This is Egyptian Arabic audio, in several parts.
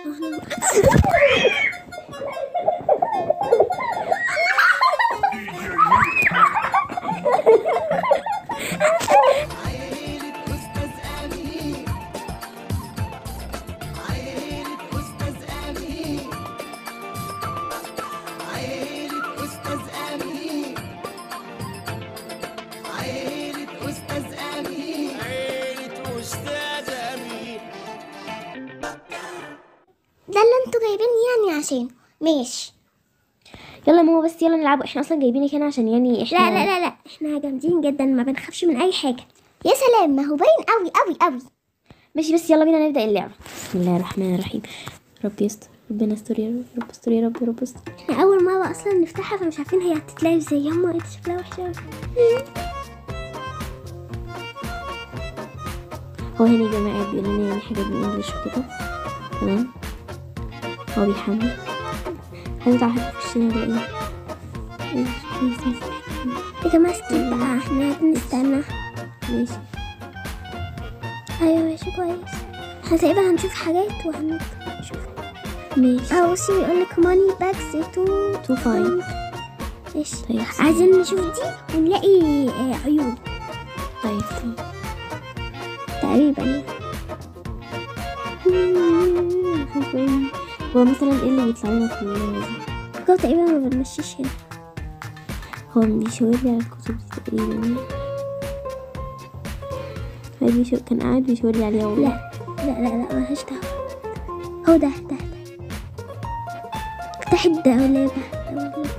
ده اللي انتوا جايبين يعني عشان ماشي يلا يا ماما بس يلا نلعب احنا اصلا جايبينك هنا عشان يعني احنا لا لا لا لا احنا جامدين جدا ما بنخافش من اي حاجه يا سلام ما هو باين قوي قوي قوي ماشي بس يلا بينا نبدا اللعبه بسم الله الرحمن الرحيم ربي يستر ربنا يستر يا رب رب يستر يا رب يا رب يستر احنا اول مره اصلا نفتحها فمش عارفين هي هتتلعب ازاي ياما ايه ده شكلها وحشه أوي. هو هنا يا جماعه بيقول لنا يعني حاجات بالانجلش وكده تمام هو بيحمل هنطلع حاجه في وشنا ولا ايه إيش؟ إيش؟ إيش؟ يا جماعه سكيب بقى احنا بنستنى ماشي ايوه ماشي كويس احنا تقريبا هنشوف حاجات وهنشوف ماشي اه بصي بيقول لك ماني باكس تو تو فاين ماشي طيب عايزين نشوف دي ونلاقي آه، عيون طيب طيب تقريبا هو مثلا ايه اللي بيطلع لنا في اللعبة دي هو تقريبا ما بنمشيش هنا هو بيشاور لي على الكتب دي تقريبا هو بيشاور كان قاعد بيشاور لي عليها والله لا لا لا لا ملهاش دعوة هو ده ده ده افتحي ده ولا ده ده ولا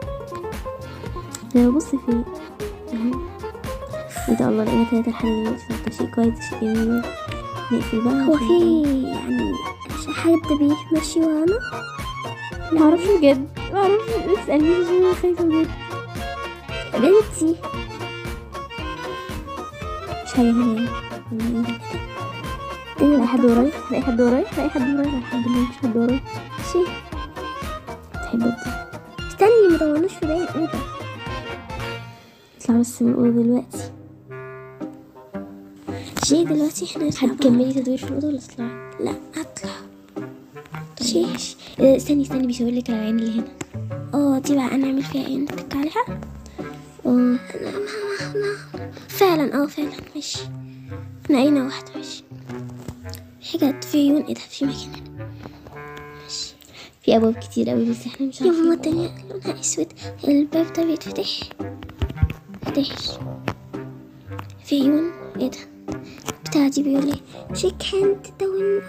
لا بص فيه اهو ما شاء الله لقينا تلاتة لحد دلوقتي ده شيء كويس شيء جميل نقفل بقى هو عشان- في يعني حد بيمشي ورانا معرفش بجد معرفش اسألني عشان انا خايفة بجد بنتي مش حاجة هنا ولا ايه لاقي حد ورايا لاقي حد ورايا لاقي حد ورايا الحمد لله مفيش حد ورايا شي تحب انت استني ما دورناش في باقي الأوضة اطلع بس من الأوضة دلوقتي شي دلوقتي احنا نطلع بره. هتكملي تدوير في الأوضة ولا تطلعي؟ لا اطلع شي آه، استني استني بيشاور لك على العين اللي هنا اه دي بقى نعمل فيها ايه نتك عليها اه فعلا اه فعلا ماشي لقينا واحدة ماشي في حاجات في عيون ايه ده في مكان هنا ماشي في أبواب كتير قوي بس احنا مش يا ماما عارفين التانية لونها اسود الباب ده بيتفتح فتحش في عيون ايه ده بتاع دي بيقول لي شيك هاند داون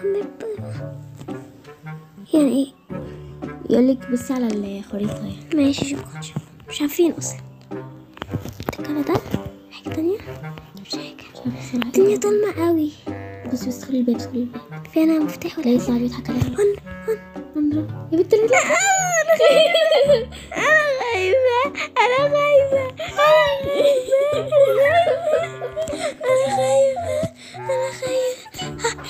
يعني ايه يقول لك بصي على الخريطة يعني ماشي شكرا شكرا مش عارفين اصلا الكلام ده حاجة تانية مش حاجة مش عارفة الصراحة الدنيا ضلمة قوي بس بس خلي الباب خلي الباب في انا مفتاح ولا لا يطلع بيضحك عليا هن هن أندرا يا بنت لا انا خايفة انا خايفة انا خايفة انا خايفة انا خايفة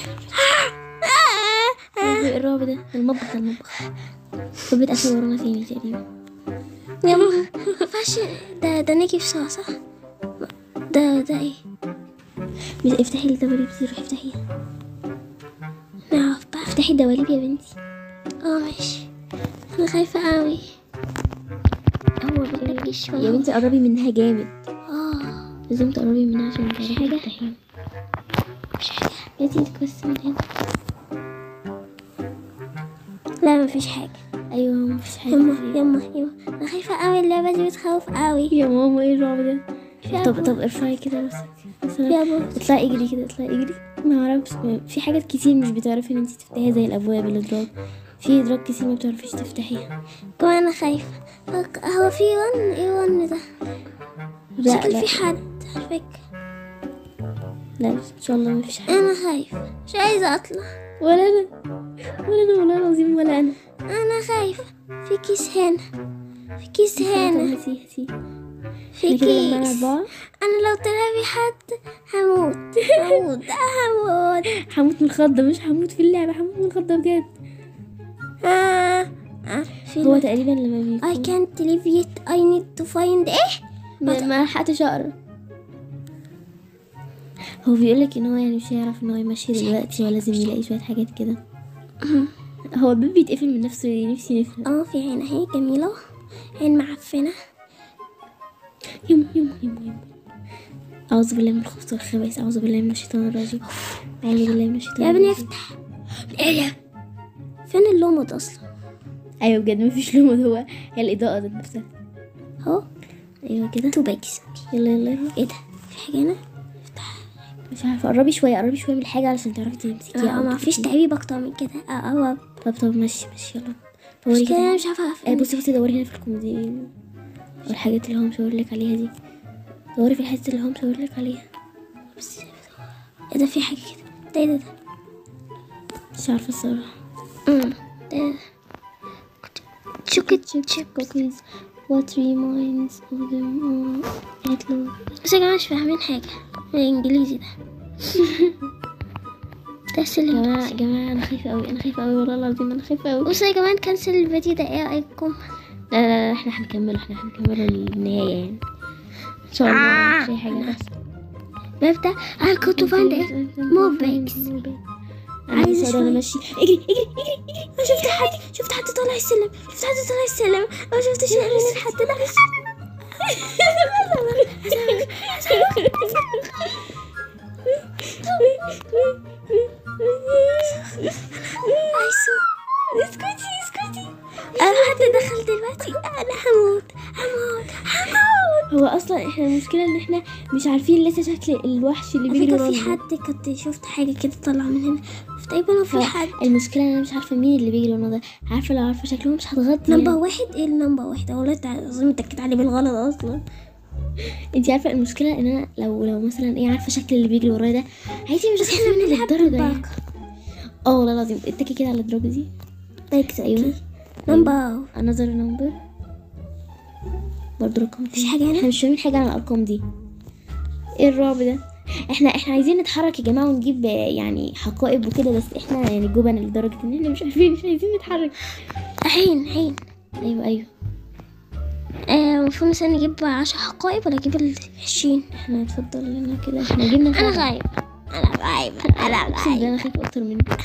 ايه الرعب ده المطبخ المطبخ طب بتقفل ورانا تاني تقريبا يا ماما مينفعش ده ده نيجي في سوا صح ده ده ايه مش افتحي الدواليب دي روحي افتحيها نعرف بقى افتحي الدواليب يا بنتي اه ماشي انا خايفة قوي هو بيقولكش يا بنتي قربي منها جامد اه لازم تقربي منها عشان مش تعرفي حاجة؟ تفتحيها مش حاجة بنتي ايدك بس من هنا لا مفيش حاجة ايوه مفيش حاجه يما يما يما انا خايفة قوي اللعبة دي بتخوف قوي يا ماما ايه الرعب ده فيها طب أبواب. طب ارفعي كده بس مثلا فيها أبواب. اطلعي اجري كده اطلعي اجري ما اعرفش في حاجات كتير مش بتعرفي ان انت تفتحيها زي الابواب الادراج في ادراج كتير ما بتعرفيش تفتحيها كمان انا خايفة هو- هو في ون ايه ون ده لا شكل لا في حد على فكرة لا ان شاء الله مفيش حاجه انا خايفة مش عايزة اطلع ولا انا ولا انا والله العظيم ولا انا انا خايفة في كيس هنا في كيس هنا هاتي هاتي في احنا كده جمعنا كيس اربعه انا لو طلع في حد هموت هموت هموت هموت من الخضه مش هموت في اللعبه هموت من الخضه بجد آه. آه. في هو تقريبا لما I بيكون can't leave yet I need to find ايه ما ما لحقتش اقرا هو بيقولك ان هو يعني مش هيعرف ان هو يمشي دلوقتي ولازم يلاقي شويه حاجات كده هو الباب بيتقفل من نفسه نفسي نفهم اه في عين اهي جميلة عين معفنة يم يم يم يم أعوذ بالله من الخبث والخبائث أعوذ بالله من الشيطان الرجيم أعوذ بالله من الشيطان يا ابني الرجيم. افتح ايه ده؟ فين اللومد اصلا أيوة بجد مفيش لومد هو هي الإضاءة ذات نفسها اهو أيوة كده تو باكس يلا يلا يلا ايه ده في حاجة هنا مش عارفة قربي شوية قربي شوية من الحاجة علشان تعرفي تمسكيها اه أو ما فيش تفتحيها. تعبيب اكتر من كده اه اه طب طب ماشي ماشي يلا مش دوري كده كده انا مش عارفة آه اقفل بصي بصي دوري هنا في الكوميدي والحاجات اللي هو مشاور لك عليها دي دوري في الحاجات اللي هو مشاور لك عليها بس ايه ده في حاجة كده ده ايه ده ده مش عارفة الصراحة امم ده ايه ده شوكت chip cookies what reminds of them all at low بس يا جماعة مش فاهمين حاجة الانجليزي ده ده يا سلم جماعة يا جماعة أنا خايفة أوي أنا خايفة أوي والله العظيم أنا خايفة أوي بصوا يا جماعة نكنسل الفيديو ده ايه رأيكم لا لا لا احنا هنكمله احنا هنكمله للنهاية يعني إن شاء الله مش أي حاجة تحصل باب ده I got to find it more bags أنا عايزة عايزة أنا شوية. ماشي اجري اجري اجري اجري أنا شفت حد شفت حد طالع السلم شفت حد طالع السلم ما شفتش من الحد ده عايزة اسكتي اسكتي انا حد دخل دلوقتي انا هموت هموت هموت هو أصلا احنا المشكلة إن احنا مش عارفين لسه شكل الوحش اللي على بيجري فكرة في ورانا حد كنت شفت حاجة كده طالعة من هنا تقريبا هو في حد المشكلة إن أنا مش عارفة مين اللي بيجري ورانا ده عارفة لو عارفة شكله مش هتغطي نمبر يعني. واحد ايه النمبر واحد والله العظيم اتكيت عليه بالغلط اصلا انت عارفة المشكلة إن أنا لو لو مثلا ايه عارفة شكل اللي بيجري ورايا ده عايزة مش بس احنا هتفهمي بنلعب للدرجة يعني بالباقة اه والله العظيم اتكي كده على الدرجة دي لايك أيوه نمبر another number برضه رقم مفيش حاجة هنا احنا مش فاهمين حاجة عن الأرقام دي ايه الرعب ده احنا احنا عايزين نتحرك يا جماعة ونجيب آه، يعني حقائب وكده بس احنا يعني جبن لدرجة ان احنا مش عارفين مش عايزين نتحرك حين حين ايوه ايوه آه، المفروض مثلا نجيب عشر حقائب ولا نجيب العشرين احنا اتفضل لنا كده احنا جبنا انا فعلا. غايب انا غايب انا اقسم بالله غايب انا خايفة اكتر منك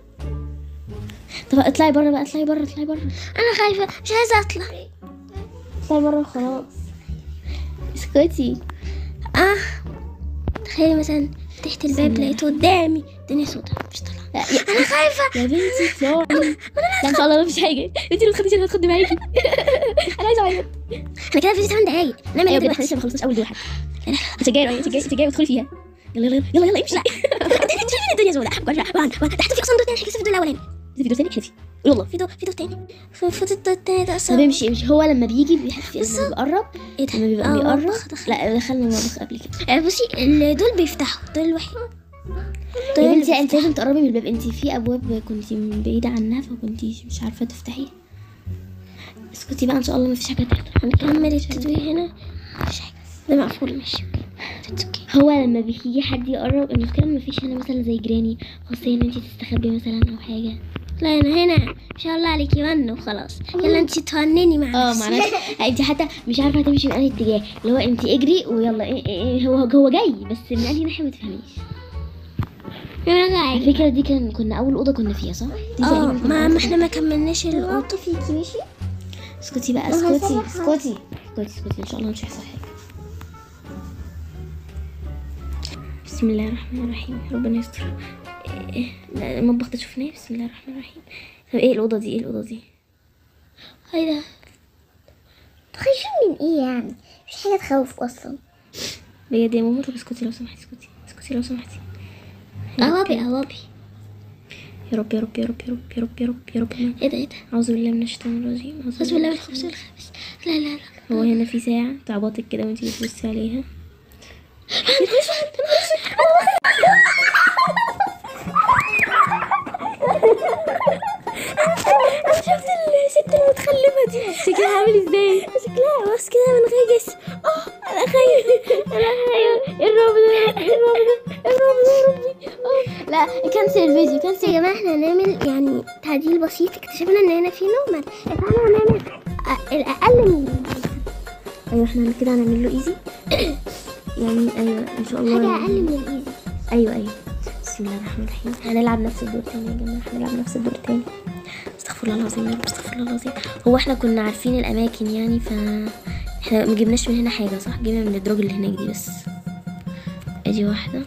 طب اطلعي بره بقى اطلعي بره اطلعي بره انا خايفة مش عايزة اطلع اطلعي بره وخلاص اسكتي اه تخيلي مثلا تحت الباب لقيته قدامي الدنيا سودا مش طالعة لا يا, انا خايفة يا بنتي اطلعي لا ان شاء الله مفيش حاجة انت اللي تخدي اللي هتخدي معاكي انا عايزة اعيط احنا كده في 8 دقايق نعمل ايوه ايه بجد احنا دلوقتي لسه ما خلصناش اول دور حتى سجاير اهي سجاير سجاير وادخلي فيها يلا يلا يلا يلا امشي انت شايفين الدنيا سودا تحت في اصلا دور تاني احنا لسه في الدور الاولاني في دور تاني احلفي يلا في دور في دور تاني في في الدور التاني ده طب اصلا امشي امشي هو لما بيجي بيحس لما بيقرب ايه ده لما بيبقى آه، بيقرب مطبخ دخل. لا دخلنا المطبخ قبل كده آه، بصي ال- دول بيفتحوا دول الوحيد دول يا اللي بنتي انت لازم تقربي من الباب انت في ابواب كنت بعيده عنها فكنت مش عارفه تفتحيها اسكتي بقى ان شاء الله ما فيش حاجه تحت هنكمل التدوير هنا مفيش حاجة ده مقفول ماشي It's okay. هو لما بيجي حد يقرب المشكله ما فيش هنا مثلا زي جيراني خاصه ان انت تستخبي مثلا او حاجه لا انا هنا ما شاء الله عليكي ون وخلاص يلا انت تهنني مع اه نفسك. معناته انت حتى مش عارفه تمشي من انهي اتجاه اللي هو انت اجري ويلا إيه إيه إيه هو هو جاي بس من انهي ناحيه ما تفهميش انا قاعد الفكره دي كان كنا اول اوضه كنا فيها صح دي اه تقريباً كنا ما أول ما أوضة. احنا ما كملناش الاوضه فيكي ماشي اسكتي بقى ما اسكتي هيصلحها. اسكتي اسكتي اسكتي ان شاء الله مش هيحصل حاجه بسم الله الرحمن الرحيم ربنا يستر إيه، لا، المطبخ ده شفناه بسم الله الرحمن الرحيم طب ايه الاوضه دي ايه الاوضه دي هاي ده خايفين من ايه يعني مش حاجه تخوف اصلا بجد يا ماما طب اسكتي لو سمحتي اسكتي اسكتي لو سمحتي قوابي قوابي يا رب يا رب يا رب يا رب يا رب يا رب يا رب ايه ده ايه ده اعوذ بالله من الشيطان الرجيم أعوذ بسم الله بالخبز والخبز لا لا لا هو هنا في ساعة تعبطك كده وانتي بتبصي عليها انا شفت الست المتخلفه دي شكلها عامل ازاي شكلها بس كده من غير جسم اه انا خايف انا خايف ايه الرعب ده ايه الرعب ده ايه الرعب ده يا ربي آه. لا كنسل الفيديو كنسل يا جماعه احنا هنعمل يعني تعديل بسيط اكتشفنا ان هنا في نورمال تعالوا هنعمل أ- الاقل من ايوه احنا كده هنعمل له ايزي يعني ايوه ان شاء الله حاجه يعني. اقل من الايزي ايوه ايوه بسم الله الرحمن الرحيم هنلعب نفس الدور تاني يا جماعه هنلعب نفس الدور تاني استغفر الله العظيم يا رب استغفر الله العظيم هو احنا كنا عارفين الاماكن يعني ف احنا ما جبناش من هنا حاجه صح جبنا من الدرج اللي هناك دي بس ادي واحده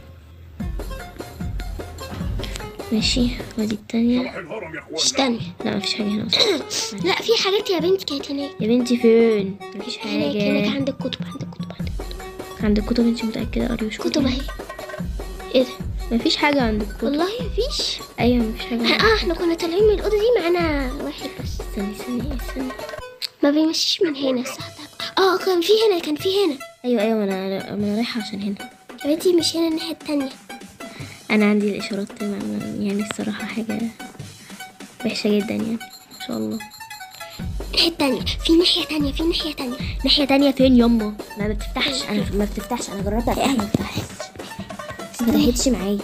ماشي ودي التانية الهرم يا اخوانا استنى لا مفيش حاجة هنا أصلا لا في حاجات يا بنتي كانت هناك يا بنتي فين مفيش هناك هناك حاجة عندك كتب عندك كتب عندك كتب عند الكتب انت متأكدة أريوش كتب اهي ايه ده مفيش حاجة عند الكتب والله مفيش أيوة مفيش حاجة عند اه احنا كنا طالعين من الاوضه دي معانا واحد بس استني استني استني ما بيمشيش من هنا صح ده اه كان في هنا كان في هنا أيوة أيوة ما أنا ما أنا رايحة عشان هنا يا بنتي مش هنا الناحيه التانية أنا عندي الإشارات ما- ما- يعني الصراحة حاجة وحشة جدا يعني ما شاء الله الناحيه التانية في ناحيه تانية في ناحيه تانية ناحية تانية فين يما ما بتفتحش أنا ما بتفتحش أنا جربت أفتحها ما بتفتحش بس ما فتحتش معايا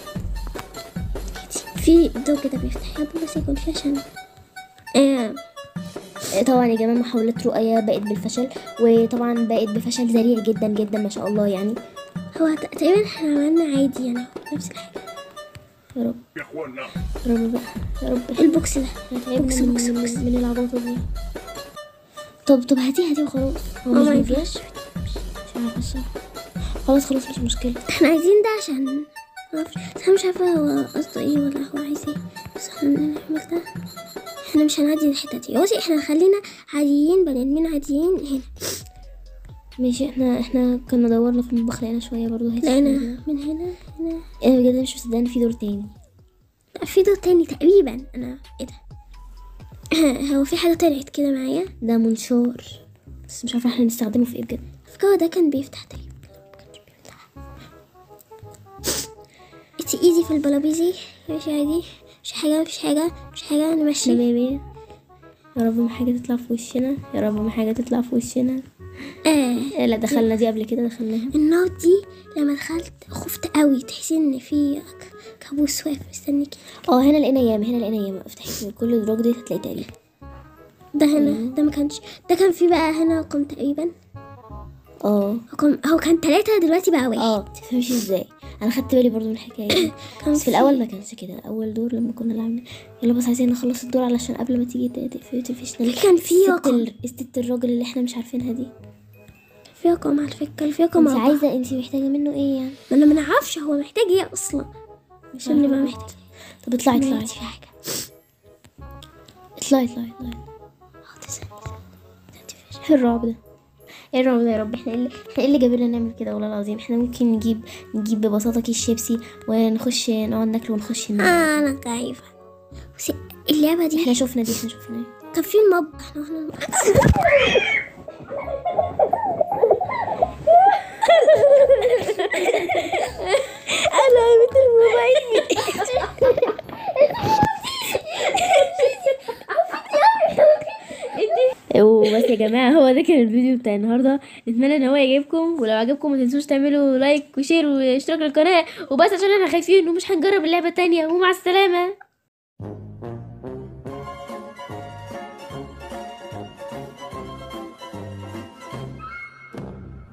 في دور كده بيفتح يا بس يكون فيه عشان آه طبعا يا جماعة محاولات رؤية بقت بالفشل وطبعا بقت بفشل ذريع جدا جدا ما شاء الله يعني هو ت- تقريبا احنا عملنا عادي يعني نفس الحاجه يا رب يا اخوانا يا رب بقى يا رب البوكس ده تعبنا بوكس من, بوكس من, بوكس من العباطة دي طب طب هاتي هاتي وخلاص هو ما مش ينفعش. بيفيش مش عارفة الصراحة خلاص خلاص مش مشكلة احنا عايزين ده عشان معرفش بس انا مش عارفة هو قصده ايه ولا هو عايز ايه بس احنا نعمل ده احنا مش هنعدي الحتة دي بصي احنا خلينا عاديين بني ادمين عاديين هنا ماشي احنا احنا كنا دورنا في المطبخ لقينا شوية برضه هاتي لقينا شوية. من هنا هنا انا بجد مش مصدقة ان في دور تاني لا في دور تاني تقريبا انا ايه ده هو في حاجة طلعت كده معايا ده منشار بس مش عارفة احنا نستخدمه في ايه بجد الفكرة ده كان بيفتح تقريبا اتس ايزي في البلابيزي مش عادي مش حاجة مش حاجة مش حاجة نمشي بيبي يا رب ما حاجة تطلع في وشنا يا رب ما حاجة تطلع في وشنا اه إيه لا دخلنا دي قبل كده دخلناها النار دي لما دخلت خفت قوي تحسي ان في ك- كابوس واقف مستنيكي اه هنا لقينا ياما هنا لقينا ياما افتحي كل دروج دي هتلاقي تقريبا ده هنا ده ما كانش ده كان في بقى هنا رقم تقريبا اه رقم هو كان ثلاثة دلوقتي بقى واحد اه تفهمش ازاي انا خدت بالي برضو من الحكايه دي كان بس في الاول ما كانش كده اول دور لما كنا لعبنا يلا بس عايزين نخلص الدور علشان قبل ما تيجي ت- تقفل تقفشنا كان في الست رقم. ال- الست الراجل اللي احنا مش عارفينها دي في رقم على فكرة في رقم انت أربعة. عايزه انت محتاجه منه ايه يعني ما انا ما نعرفش هو محتاج ايه اصلا عشان نبقى محتاج طب اطلعي اطلعي دلوقتي في حاجة اطلعي اطلعي اطلعي حاضر ثانية. ايه الرعب ده ايه الرعب ده يا رب احنا ايه اللي احنا ايه اللي جابنا نعمل كده والله العظيم احنا ممكن نجيب نجيب ببساطه كيس شيبسي ونخش نقعد ناكله ونخش ننام آه انا خايفة بس اللعبة دي احنا شفنا دي احنا شفنا كان في المطبخ احنا رحنا المطبخ علامة الموبايل وبس يا جماعة هو ده كان الفيديو بتاع النهاردة نتمنى ان هو يعجبكم ولو عجبكم ما تنسوش تعملوا لايك وشير واشتراك للقناة وبس عشان احنا خايفين ومش هنجرب اللعبة تانية ومع السلامة